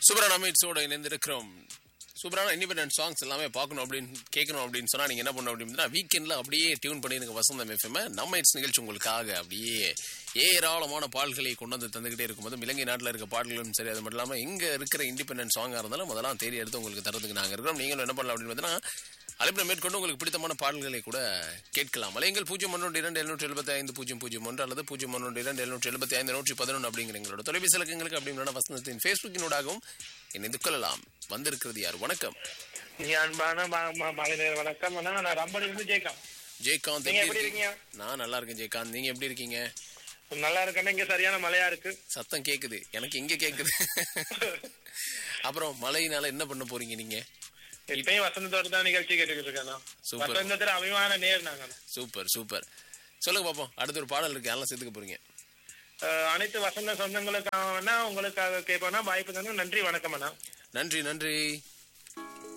சூப்பரான அமிட்ஸோட இணைந்திருக்கிறோம் சூப்பரான இண்டிபெண்டன்ட் சாங்ஸ் எல்லாமே பார்க்கணும் அப்படின்னு கேட்கணும் அப்படின்னு சொன்னா நீங்க என்ன பண்ணணும் அப்படின்னா வீக்கெண்ட்ல அப்படியே டியூன் பண்ணிருங்க வசந்தம் எஃப்எம் நம்ம இட்ஸ் நிகழ்ச்சி உங்களுக்காக அப்படியே ஏராளமான பாடல்களை கொண்டு வந்து தந்துகிட்டே இருக்கும்போது இலங்கை நாட்டில் இருக்க பாடல்களும் சரி அது மட்டும் இல்லாமல் இங்க இருக்கிற இண்டிபெண்டன்ட் சாங்கா இருந்தாலும் முதலாம் தேடி எடுத்து உங்களுக்கு தரதுக்கு நாங்க இருக்கிறோம் நீங்களும் என்ன பண்ணலாம் அப்படின்னு பார்த்தீங்கன்னா அழைப்பில் மேற்கொண்டு உங்களுக்கு பிடித்தமான பாடல்களை கூட கேட்கலாம் அலைங்கள் பூஜ்ஜியம் ஒன்று இரண்டு எழுநூற்றி எழுபத்தி ஐந்து பூஜ்ஜியம் பூஜ்ஜியம் ஒன்று அல்லது பூஜ்ஜியம் ஒன்று இரண்டு எழுநூற்றி எழுபத்தி ஐந்து நூற்றி பதினொன்று அப்படிங்கிற எங்களோட தொலைபேசி இலக்கங்களுக்கு அப்படிங்கிற வசந்தத்தின் ஃபேஸ்புக்கினூடாகவும் இணைந்து கொள்ளலாம் வந்திருக்கிறது யார் வணக்கம் நீ அன்பான ம- ம- மகளிர் வணக்கம் அண்ணா. நான் ரம்படி இருந்து ஜெயகாந்த் ஜெயகாந்த் நீங்க எப்படி எப்படி இருக்கீங்க இருக்கீங்க நான் நல்லா இருக்கேன் ஜெயகாந்த் நீங்க எப்படி இருக்கீங்க நல்லா இருக்கேன்னா இங்க சரியான மழையா இருக்கு சத்தம் கேக்குது எனக்கு இங்க கேக்குது அப்புறம் மழையினால என்ன பண்ண போறீங்க நீங்க இப்பயும் வசந்தத்தோட தான் நிகழ்ச்சி கேட்டுக்கிட்டு இருக்கேன் சூப்பர். வசந்தத்துல அபிமான நேர் நாங்க சூப்பர் சூப்பர் சொல்லுங்க பாப்போம் அடுத்த ஒரு பாடல் இருக்கு எல்லாம் சேர்த்துக்க போறீங்க அஹ், அனைத்து வசந்த சொந்தங்களுக்காக வேணா உங்களுக்காக கேட்போம்னா வாய்ப்பு தானே நன்றி வணக்கம் அண்ணா நன்றி நன்றி